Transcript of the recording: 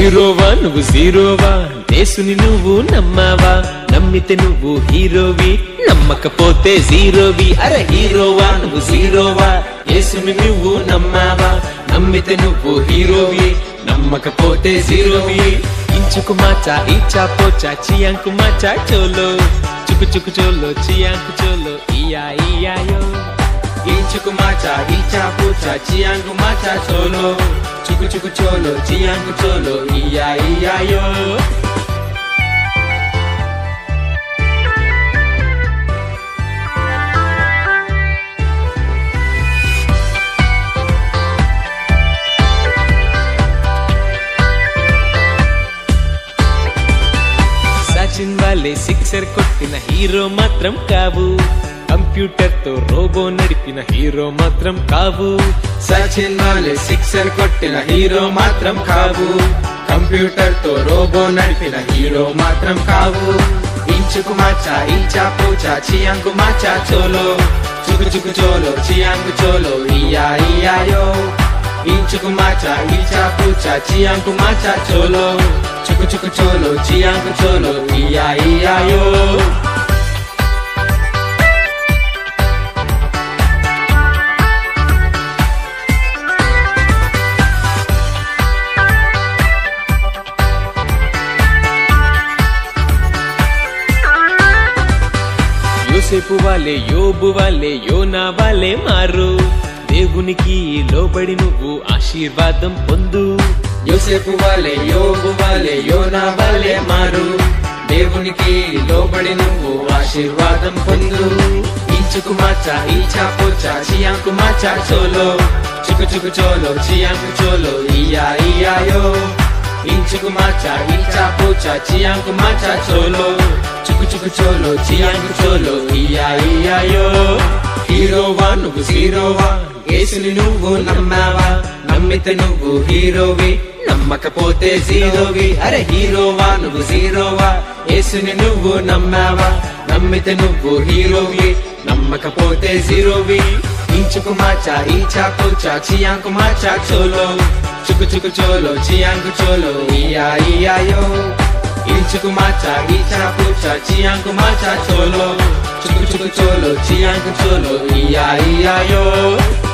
హీరోవా నువ్వు జీరోవా యేసుని నువ్వు నమ్మావా నమ్మితే నువ్వు హీరోవి నమ్మకపోతే జీరోవి అరే హీరోవా నువ్వు జీరోవా యేసుని నువ్వు నమ్మావా నమ్మితే నువ్వు హీరోవి నమ్మకపోతే జీరోవి ఇంచుకు మాచా ఈచా పోచా చియాంకు మాచా చోలో చుకు చుకు చోలో చియాంకు చోలో ఇయా ఇయాయో ఇంచుకు మాచా ఈచా పోచా చియాంకు మాచా చోలో చుకు చుకు చోలో చియాంకు చోలో ఇయా ఇయాయో సచిన్ వాళ్ళే సిక్సర్ కొట్టిన హీరో మాత్రం కావు కంప్యూటర్ తో రోబో నడిపిన హీరో మాత్రం కావు సచిన్ వాలే సిక్సర్ కొట్టిన హీరో మాత్రం కావు కంప్యూటర్ తో రోబో నడిపిన హీరో మాత్రం కావు ఇంచుకు మాచా ఇంచా పూచా చియాంకు మాచా చోలో చుకు చుకు చోలో చియాంకు చోలో ఇయా ఇయాయో ఇంచుకు మాచా ఇంచా పూచా చియాంకు మాచా చోలో చుకు చుకు చోలో చియాంకు చోలో ఇయా ఇయాయో యోసేపు వాళ్ళే యోబు వాళ్ళే యోనా వాళ్ళే మారు దేవునికి లోబడి నువ్వు ఆశీర్వాదం పొందు యోసేపు వాలే యోగు వాలే యోనా వాలే మారు దేవునికి లోబడి నువ్వు ఆశీర్వాదం పొందు ఇంచుకు మాచా ఈచా పోచా చియాంకు మాచా చోలో చుకు చుకు చోలో చియాంకు చోలో ఇయా ఇయాయో ఇంచుకు మాచా ఈచా పోచా చియాంకు మాచా చోలో చుకు చుకు చోలో చియాంకు చోలో ఇయా ఇయాయో హీరోవా నువ్వు హీరోవా యేసుని నువ్వు నమ్మావా నమ్మితే నువ్వు హీరోవి నమ్మకపోతే జీరోవి అరే హీరోవా నువ్వు జీరోవా యేసుని నువ్వు నమ్మావా నమ్మితే నువ్వు హీరోవి నమ్మకపోతే జీరోవి ఇంచుకు మాచా ఈచా పూచా చియాంకు మాచా చోలో చుకు చుకు చోలో చియాంకు చోలో ఇయా ఇయాయో ఇంచుకు మాచా ఈచా పూచా చియాంకు మాచా చోలో చుకు చుకు చోలో చియాంకు చోలో ఇయా ఇయాయో